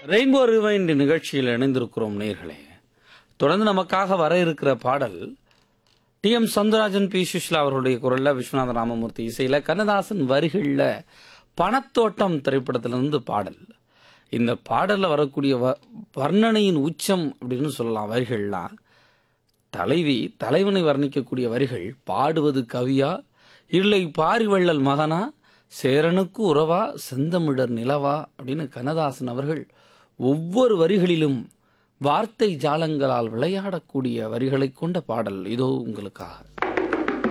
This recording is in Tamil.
ரெயின்போ ரிவைண்ட் நிகழ்ச்சியில் இணைந்திருக்கிறோம் நேர்களே தொடர்ந்து நமக்காக வர இருக்கிற பாடல் T M Soundararajan P Susheela அவர்களுடைய குரல்ல விஸ்வநாத ராமமூர்த்தி இசையில கண்ணதாசன் வரிகள்ல பணத்தோட்டம் திரைப்படத்திலிருந்து பாடல் இந்த பாடல்ல வரக்கூடிய வ- வர்ணனையின் உச்சம் அப்படின்னு சொல்லலாம் வரிகள்லாம் தலைவி தலைவனை வர்ணிக்கக்கூடிய வரிகள் பாடுவது கவியா இல்லை பாரிவள்ளல் மகனா சேரனுக்கு உறவா செந்தமிழர் நிலவா அப்படின்னு கண்ணதாசன் அவர்கள் ஒவ்வொரு வரிகளிலும் வார்த்தை ஜாலங்களால் விளையாடக்கூடிய வரிகளைக் கொண்ட பாடல் இதோ உங்களுக்காக